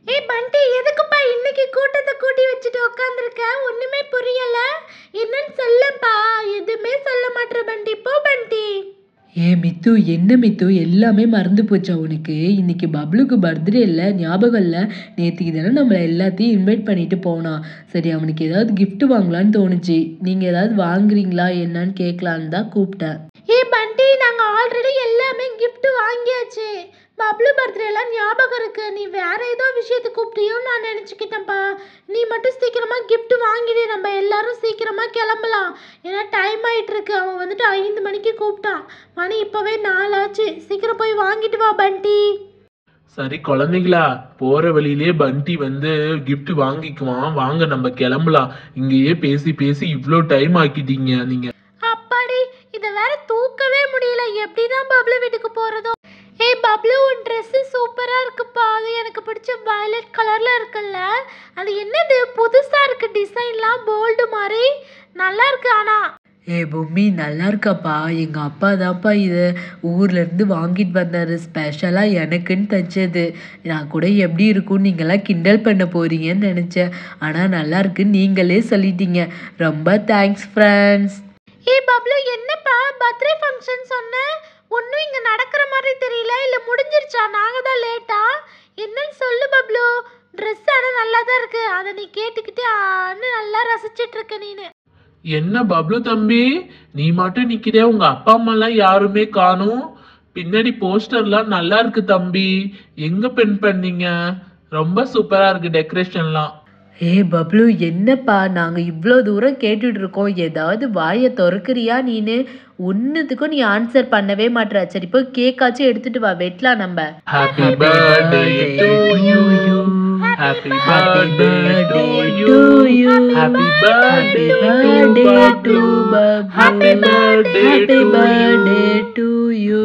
ஏய் பண்டி எதுக்குப்பா இன்னைக்கு கூட்டத்தை கூட்டி வச்சுட்டு உட்காந்துருக்க ஒண்ணுமே புரியல என்னன்னு சொல்லப்பா எதுவுமே சொல்ல மாட்டேற பண்டி போ பண்டி ஏ மித்து என்ன மித்து எல்லாமே மறந்து போச்சா உனக்கு இன்னைக்கு பப்ளுக்கு பர்த்டே இல்லை ஞாபகம் இல்லை நேற்றுக்கு தானே நம்மளை எல்லாத்தையும் இன்வைட் பண்ணிட்டு போனான் சரி அவனுக்கு ஏதாவது gift வாங்கலான்னு தோணுச்சு நீங்கள் ஏதாவது வாங்குறீங்களா என்னன்னு கேட்கலான்னு தான் கூப்பிட்டேன் ஏய் பண்டி நாங்க ஆல்ரெடி எல்லாமே gift வாங்கியாச்சு பப்ளு பர்த்டே எல்லாம் ஞாபகம் இருக்கு நீ வேற ஏதோ விஷயத்துக்கு கூப்பிட்டியோன்னு நான் நினச்சிக்கிட்டேன்ப்பா நீ மட்டும் சீக்கிரமா gift வாங்கிடு நம்ம எல்லாரும் சீக்கிரமா கிளம்பலாம் ஏன்னா டைம் ஆயிட்டு இருக்கு அவன் வந்துட்டு ஐந்து மணிக்கு கூப்பிட்டான் மணி இப்பவே நாலாச்சு சீக்கிரம் போய் வாங்கிட்டு வா பண்டி சரி குழந்தைங்களா போற வழியிலே பண்டி வந்து gift வாங்கிக்குவான் வாங்க நம்ம கிளம்பலாம் இங்கேயே பேசி பேசி இவ்வளோ டைம் ஆக்கிட்டீங்க நீங்க அப்பாடி இதை வேற தூக்கவே முடியல எப்படிதான் பப்ளு வீட்டுக்கு போறதோ ஏய் பப்ளு உன் Dress சூப்பரா இருக்குப்பா அது எனக்கு பிடிச்ச வயலட் கலர்ல இருக்குல்ல அது என்னது புதுசா இருக்கு டிசைன்லாம் போல்டு மாதிரி நல்லா இருக்கு ஆனா ஏ பொம்மி நல்லா இருக்காப்பா எங்கள் அப்பா தான்ப்பா இது ஊர்லேருந்து வாங்கிட்டு வந்தார் ஸ்பெஷலாக எனக்குன்னு தைச்சது நான் கூட எப்படி இருக்கும்னு நீங்களாம் கிண்டல் பண்ண போறீங்கன்னு நினச்சேன் ஆனால் நல்லா இருக்குன்னு நீங்களே சொல்லிட்டீங்க ரொம்ப தேங்க்ஸ் ஃப்ரெண்ட்ஸ் ஏய் பப்ளு என்னப்பா பர்த்டே ஃபங்க்ஷன் சொன்ன ஒன்றும் இங்கே நடக்கிற மாதிரி தெரியல இல்லை முடிஞ்சிருச்சா நாங்கள் தான் லேட்டா என்னன்னு சொல்லு பப்ளு ட்ரெஸ் ஆனால் நல்லா தான் இருக்கு அதை நீ கேட்டுக்கிட்டே ஆன்னு நல்லா ரசிச்சிட்டு இருக்க நீனு என்ன பப்ளு தம்பி நீ மட்டும் நிக்கிற உங்க அப்பா அம்மா எல்லாம் யாருமே காணும் பின்னாடி போஸ்டர்லாம் நல்லா இருக்கு தம்பி எங்க பென் பண்ணீங்க ரொம்ப சூப்பரா இருக்கு டெக்கரேஷன்லாம் ஏ பப்ளு என்னப்பா நாங்கள் இவ்வளோ தூரம் கேட்டுட்டு இருக்கோம் ஏதாவது வாயை திறக்கிறியா நீனு ஒன்றுத்துக்கும் நீ ஆன்சர் பண்ணவே மாட்ற சரி போய் கேக்காச்சும் எடுத்துட்டு வா வெட்டலாம் நம்ம happy birthday to you happy birthday to you happy birthday to happy birthday to you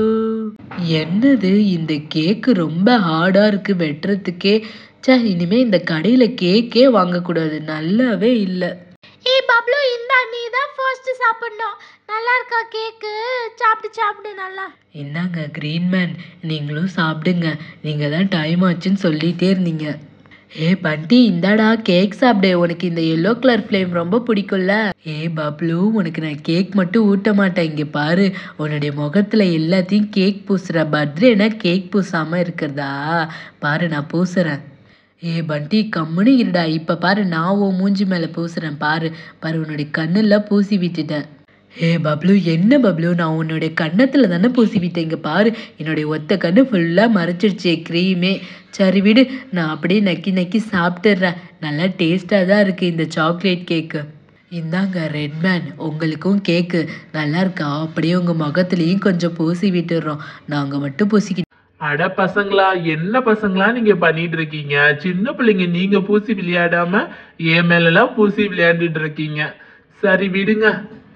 என்னது இந்த கேக்கு ரொம்ப ஹார்டா இருக்கு வெட்டுறதுக்கே ச்சே இனிமே இந்த கடையில கேக்கே வாங்கக்கூடாது நல்லாவே இல்லை ஏய் பப்ளு இந்தா நீ தான் ஃபர்ஸ்ட் சாப்பிடணும் நல்லா இருக்கா கேக்கு சாப்பிட்டு சாப்பிடு நல்லா இந்தாங்க கிரீன்மேன் நீங்களும் சாப்பிடுங்க நீங்கள் தான் டைம் ஆச்சுன்னு சொல்லிட்டே இருந்தீங்க ஏ பண்டி இந்தாடா கேக் சாப்பிடு உனக்கு இந்த எல்லோ கலர் ஃப்ளேம் ரொம்ப பிடிக்கும்ல ஏ பப்ளு உனக்கு நான் கேக் மட்டும் ஊட்ட மாட்டேன் இங்கே பாரு உன்னுடைய முகத்தில் எல்லாத்தையும் கேக் பூசுற பர்த்டேனா கேக் பூசாமல் இருக்கிறதா பாரு நான் பூசுறேன் ஏ பண்டி கம்முன்னு இருடா இப்போ பாரு நான் உன் மூஞ்சி மேலே பூசுறேன் பாரு பாரு உன்னுடைய கண்ணெல்லாம் பூசி விட்டுட்டேன் ஏ பப்ளு என்ன பப்ளு நான் உன்னுடைய கன்னத்தில் தானே பூசி விட்டேன் இங்கே பாரு என்னுடைய ஒத்த கண்ணு ஃபுல்லாக மறைச்சிருச்சே க்ரீமே சரி விடு நான் அப்படியே நக்கி நக்கி சாப்பிட்டுடுறேன் நல்லா டேஸ்ட்டாக தான் இருக்குது இந்த சாக்லேட் கேக்கு இந்தாங்க ரெட்மேன் உங்களுக்கும் கேக்கு நல்லா இருக்கா அப்படியே உங்கள் முகத்துலேயும் கொஞ்சம் பூசி விட்டுடுறோம் நாங்கள் மட்டும் பூசிக்கிட்டு அட பசங்களா என்ன பசங்களா நீங்க பண்ணிட்டு இருக்கீங்க சின்ன பிள்ளைங்க நீங்க பூசி விளையாடாம என் மேலலாம் பூசி விளையாண்டுட்டு இருக்கீங்க சரி விடுங்க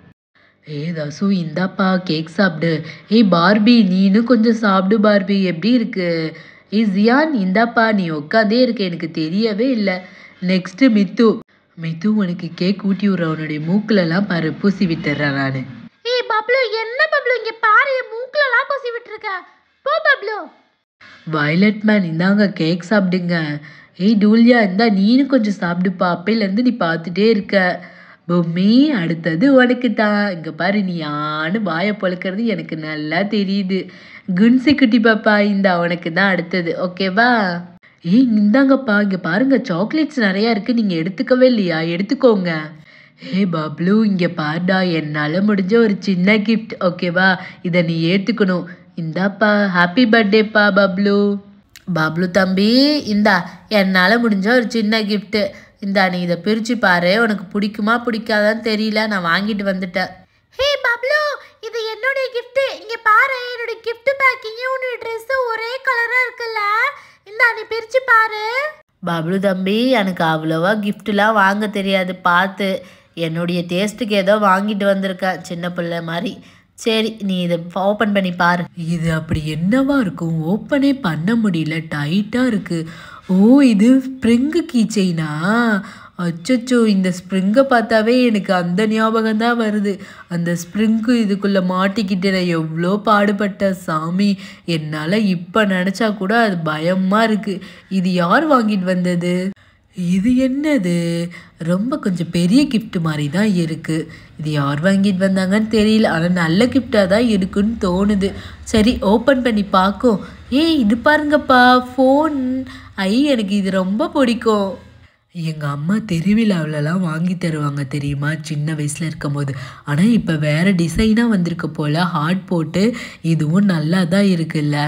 ஏ தசு இந்தாப்பா கேக் சாப்பிடு ஏய் பார்பி நீனும் கொஞ்சம் சாப்பிடு பார்பி எப்படி இருக்கு ஏய் ஜியான் இந்தாப்பா நீ உட்காந்தே இருக்க எனக்கு தெரியவே இல்லை நெக்ஸ்ட்டு மித்து மித்து உனக்கு கேக் ஊட்டி விட்ற உன்னுடைய மூக்குலலாம் பாரு பூசி விட்டுறேன் நான் ஏய் பப்ளு என்ன பப்ளு இங்க பாரு என் மூக்குலலாம் பூசி விட்டுருக்க போ பப்ளு வயலட் மேன் இந்தாங்க கேக் சாப்பிடுங்க ஏய் டூலியா இந்தா நீனும் கொஞ்சம் சாப்பிடுப்பா அப்பையிலேருந்து நீ பார்த்துட்டே இருக்க பொம்மி அடுத்தது உனக்கு தான் இங்கே பாரு நீ யானு வாயை பொழுக்கிறது எனக்கு நல்லா தெரியுது குன்சி குட்டி பாப்பா இந்தா உனக்கு தான் அடுத்தது ஓகேவா ஏய் இந்தாங்கப்பா இங்கே பாருங்க சாக்லேட்ஸ் நிறையா இருக்குது நீங்கள் எடுத்துக்கவே இல்லையா எடுத்துக்கோங்க ஹே பப்ளு இங்கே பாருடா என்னால் முடிஞ்ச ஒரு சின்ன கிஃப்ட் ஓகேவா இதை நீ ஏற்றுக்கணும் இந்தாப்பா ஹாப்பி பர்த்டேப்பா பப்ளு பப்ளு தம்பி இந்தா என்னால் முடிஞ்ச ஒரு சின்ன கிஃப்ட்டு இந்தா நீ இதை பிரித்து பாரு உனக்கு பிடிக்குமா பிடிக்காதான்னு தெரியல நான் வாங்கிட்டு வந்துட்டேன் ஹே பப்ளு இது என்னுடைய gift இங்க பாரு என்னுடைய gift பேக்கிங் உன்னுடைய Dress ஒரே கலரா இருக்குல்ல இந்தா நீ பிரிச்சு பாரு பப்ளு தம்பி எனக்கு அவ்வளோவா கிஃப்ட்லாம் வாங்க தெரியாது பார்த்து என்னுடைய டேஸ்ட்டுக்கு ஏதோ வாங்கிட்டு வந்திருக்கேன் சின்ன பிள்ளை மாதிரி சரி நீ இதை ஓப்பன் பண்ணி பாரு இது அப்படி என்னவா இருக்கும் ஓப்பனே பண்ண முடியல டைட்டாக இருக்கு ஓ இது ஸ்ப்ரிங்கு கீச்சைனா அச்சச்சோ இந்த ஸ்ப்ரிங்கை பார்த்தாவே எனக்கு அந்த ஞாபகம் தான் வருது அந்த ஸ்ப்ரிங்கு இதுக்குள்ளே மாட்டிக்கிட்டு நான் எவ்வளோ பாடுபட்ட சாமி என்னால் இப்போ நினச்சா கூட அது பயமாக இருக்குது இது யார் வாங்கிட்டு வந்தது இது என்னது ரொம்ப கொஞ்சம் பெரிய gift மாதிரி தான் இருக்குது இது யார் வாங்கிட்டு வந்தாங்கன்னு தெரியல ஆனால் நல்ல கிஃப்டாக தான் இருக்குன்னு தோணுது சரி ஓப்பன் பண்ணி பார்க்கும் ஏய் இது பாருங்கப்பா ஃபோன் ஐ எனக்கு இது ரொம்ப பிடிக்கும் எங்கள் அம்மா திருவிழாவிலலாம் வாங்கி தருவாங்க தெரியுமா சின்ன வயசில் இருக்கும்போது ஆனால் இப்போ வேறு டிசைனாக வந்திருக்கு போல் ஹார்ட் போட்டு இதுவும் நல்லா தான் இருக்குல்ல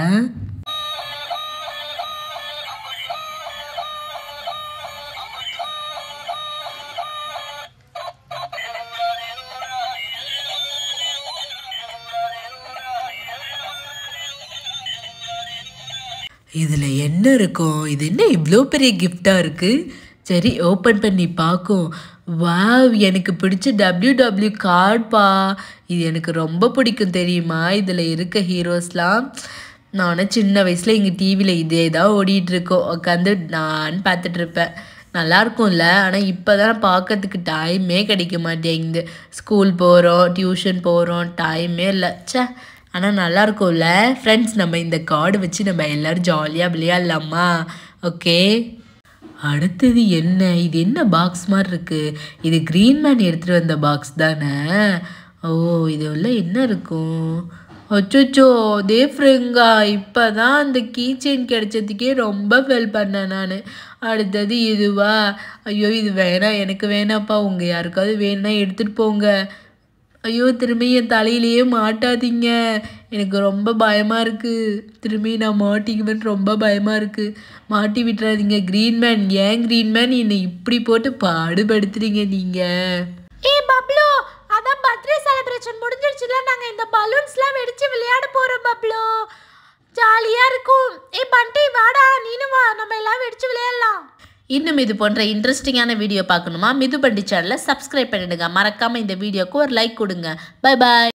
இதில் என்ன இருக்கும் இது என்ன இவ்வளோ பெரிய கிஃப்டாக இருக்குது சரி ஓப்பன் பண்ணி பார்க்கும் வாவ் எனக்கு பிடிச்ச டபிள்யூ டபிள்யூ கார்ட்பா இது எனக்கு ரொம்ப பிடிக்கும் தெரியுமா இதில் இருக்க ஹீரோஸ்லாம் நானும் சின்ன வயசில் எங்கள் டிவியில் இதே தான் ஓடிட்டு இருக்கோம் உட்காந்து நான் பார்த்துட்டு இருப்பேன் நல்லா இருக்கும்ல ஆனால் இப்போ தான் பார்க்கறதுக்கு டைமே கிடைக்க மாட்டேங்குது ஸ்கூல் போகிறோம் டியூஷன் போகிறோம் டைமே இல்லை ச்சே ஆனால் நல்லா இருக்கும்ல ஃப்ரெண்ட்ஸ் நம்ம இந்த கார்டு வச்சு நம்ம எல்லோரும் ஜாலியாக விளையாடலாமா ஓகே அடுத்தது என்ன இது என்ன பாக்ஸ் மாதிரி இருக்குது இது க்ரீன் மேன் எடுத்துகிட்டு வந்த பாக்ஸ் தானே ஓ இது உள்ள என்ன இருக்கும் அச்சோச்சோ அதே ஃப்ரெங்கா இப்போ தான் அந்த கீ செயின் கிடைச்சதுக்கே ரொம்ப ஃபெல் பண்ணேன் நான் அடுத்தது இதுவா ஐயோ இது வேணாம் எனக்கு வேணாப்பா உங்கள் யாருக்காவது வேணும்னா எடுத்துகிட்டு போங்க ஐயோ திரும்பி என் தலையிலேயே மாட்டாதீங்க எனக்கு ரொம்ப பயமாக இருக்குது திரும்பி நான் மாட்டிக்குவேன்னு ரொம்ப பயமாக இருக்குது மாட்டி விட்டுறாதீங்க க்ரீன் மேன் ஏன் க்ரீன் மேன் என்னை இப்படி போட்டு பாடுபடுத்துறீங்க நீங்கள் ஏய் பப்ளு அதான் பர்த்டே செலிப்ரேஷன் முடிஞ்சிருச்சுல நாங்க இந்த பலூன்ஸ்லாம் வெடிச்சு விளையாட போறோம் பப்ளு ஜாலியா இருக்கும் ஏய் பண்டி வாடா நீனும் வா நம்ம எல்லாம் வெடிச்சு விளையாடலாம் இன்னும் இது போன்ற இன்ட்ரெஸ்டிங்கான வீடியோ பார்க்கணுமா மிது பண்டி சேனலை சப்ஸ்கிரைப் பண்ணிடுங்க மறக்காமல் இந்த வீடியோக்கு ஒரு லைக் கொடுங்க பை பாய்